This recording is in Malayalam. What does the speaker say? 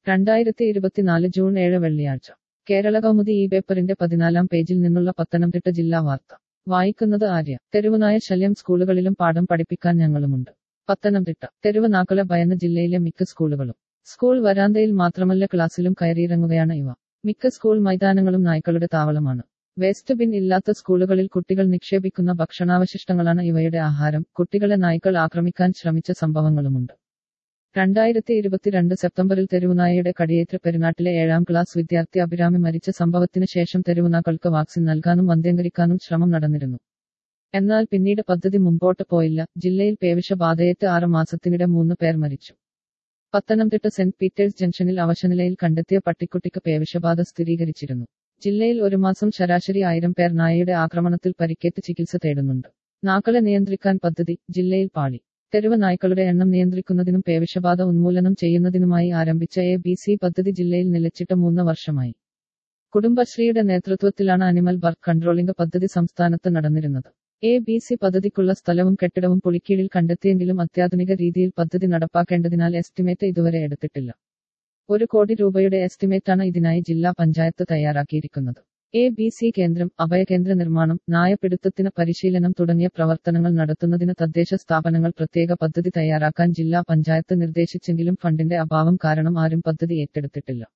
രണ്ടായിരത്തി ഇരുപത്തിനാല് ജൂൺ ഏഴ് വെള്ളിയാഴ്ച കേരള കൗമുദി ഈ പേപ്പറിന്റെ പതിനാലാം പേജിൽ നിന്നുള്ള പത്തനംതിട്ട ജില്ലാ വാർത്ത വായിക്കുന്നത് ആര്യ തെരുവുനായ ശല്യം സ്കൂളുകളിലും പാഠം പഠിപ്പിക്കാൻ ഞങ്ങളുമുണ്ട് പത്തനംതിട്ട തെരുവ് നാക്കളെ ഭയന്ന ജില്ലയിലെ മിക്ക സ്കൂളുകളും സ്കൂൾ വരാന്തയിൽ മാത്രമല്ല ക്ലാസ്സിലും കയറിയിറങ്ങുകയാണ് ഇവ മിക്ക സ്കൂൾ മൈതാനങ്ങളും നായ്ക്കളുടെ താവളമാണ് വേസ്റ്റ് ബിൻ ഇല്ലാത്ത സ്കൂളുകളിൽ കുട്ടികൾ നിക്ഷേപിക്കുന്ന ഭക്ഷണാവശിഷ്ടങ്ങളാണ് ഇവയുടെ ആഹാരം കുട്ടികളെ നായ്ക്കൾ ആക്രമിക്കാൻ ശ്രമിച്ച സംഭവങ്ങളുമുണ്ട് രണ്ടായിരത്തി ഇരുപത്തിരണ്ട് സെപ്റ്റംബറിൽ തെരുവുനായയുടെ കടിയേറ്റ് പെരുന്നാട്ടിലെ ഏഴാം ക്ലാസ് വിദ്യാർത്ഥി അഭിരാമി മരിച്ച സംഭവത്തിന് ശേഷം തെരുവുനാക്കൾക്ക് വാക്സിൻ നൽകാനും വന്ധ്യംകരിക്കാനും ശ്രമം നടന്നിരുന്നു എന്നാൽ പിന്നീട് പദ്ധതി മുമ്പോട്ട് പോയില്ല ജില്ലയിൽ പേവിഷബാധയേറ്റ് ആറ് മാസത്തിനിടെ മൂന്ന് പേർ മരിച്ചു പത്തനംതിട്ട സെന്റ് പീറ്റേഴ്സ് ജംഗ്ഷനിൽ അവശനിലയിൽ കണ്ടെത്തിയ പട്ടിക്കുട്ടിക്ക് പേവിഷബാധ സ്ഥിരീകരിച്ചിരുന്നു ജില്ലയിൽ ഒരു മാസം ശരാശരി ആയിരം പേർ നായയുടെ ആക്രമണത്തിൽ പരിക്കേറ്റ് ചികിത്സ തേടുന്നുണ്ട് നാക്കളെ നിയന്ത്രിക്കാൻ പദ്ധതി ജില്ലയിൽ പാളി തെരുവ് നായ്ക്കളുടെ എണ്ണം നിയന്ത്രിക്കുന്നതിനും പേവിഷബാധ ഉന്മൂലനം ചെയ്യുന്നതിനുമായി ആരംഭിച്ച എ ബി സി പദ്ധതി ജില്ലയിൽ നിലച്ചിട്ട് മൂന്ന് വർഷമായി കുടുംബശ്രീയുടെ നേതൃത്വത്തിലാണ് അനിമൽ ബർത്ത് കൺട്രോളിംഗ് പദ്ധതി സംസ്ഥാനത്ത് നടന്നിരുന്നത് എ ബി സി പദ്ധതിക്കുള്ള സ്ഥലവും കെട്ടിടവും പുളിക്കീഴിൽ കണ്ടെത്തിയെങ്കിലും അത്യാധുനിക രീതിയിൽ പദ്ധതി നടപ്പാക്കേണ്ടതിനാൽ എസ്റ്റിമേറ്റ് ഇതുവരെ എടുത്തിട്ടില്ല ഒരു കോടി രൂപയുടെ എസ്റ്റിമേറ്റാണ് ഇതിനായി ജില്ലാ പഞ്ചായത്ത് തയ്യാറാക്കിയിരിക്കുന്നത് എ ബി സി കേന്ദ്രം അഭയകേന്ദ്ര നിർമ്മാണം നായപിടുത്തത്തിന് പരിശീലനം തുടങ്ങിയ പ്രവർത്തനങ്ങൾ നടത്തുന്നതിന് തദ്ദേശ സ്ഥാപനങ്ങൾ പ്രത്യേക പദ്ധതി തയ്യാറാക്കാൻ ജില്ലാ പഞ്ചായത്ത് നിർദ്ദേശിച്ചെങ്കിലും ഫണ്ടിന്റെ അഭാവം കാരണം ആരും പദ്ധതി ഏറ്റെടുത്തിട്ടില്ല